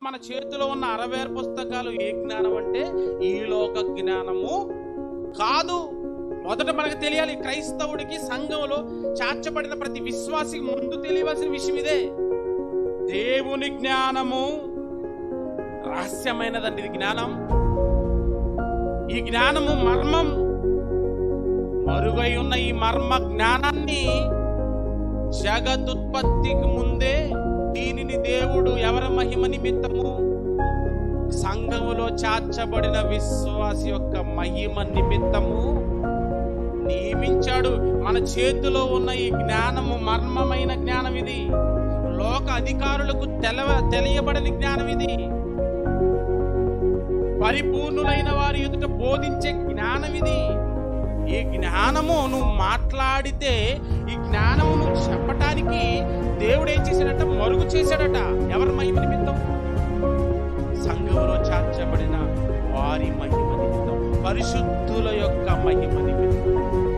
మన చేతిలో ఉన్న అరవై ఆరు పుస్తకాలు ఏ జ్ఞానం అంటే ఈ లోక జ్ఞానము కాదు మొదట మనకు తెలియాలి క్రైస్తవుడికి సంఘంలో చాచబడిన ప్రతి విశ్వాసికి ముందు తెలియవలసిన విషయం ఇదే దేవుని జ్ఞానము రహస్యమైనదండి ఇది జ్ఞానం ఈ జ్ఞానము మర్మం మరుగై ఉన్న ఈ మర్మ జ్ఞానాన్ని జగదుత్పత్తికి ముందే దీనిని దేవుడు ఎవరి మహిమ నిమిత్తము సంఘములో చాచబడిన విశ్వాసి యొక్క మహిమ నిమిత్తము నియమించాడు మన చేతిలో ఉన్న ఈ జ్ఞానము మర్మమైన జ్ఞానం ఇది లోక అధికారులకు తెలవ తెలియబడని జ్ఞానం ఇది పరిపూర్ణులైన వారి ఎదుట బోధించే జ్ఞానం ఇది ఈ జ్ఞానము నువ్వు మాట్లాడితే ఈ జ్ఞానము నువ్వు చెప్పటానికి దేవుడు ఏం చేశాడట మరుగు చేశాడట ఎవరి మహిమ నిమిత్తం సంఘంలో చాచబడిన వారి మహిమ నిమిత్తం పరిశుద్ధుల యొక్క మహిమ నిమిత్తం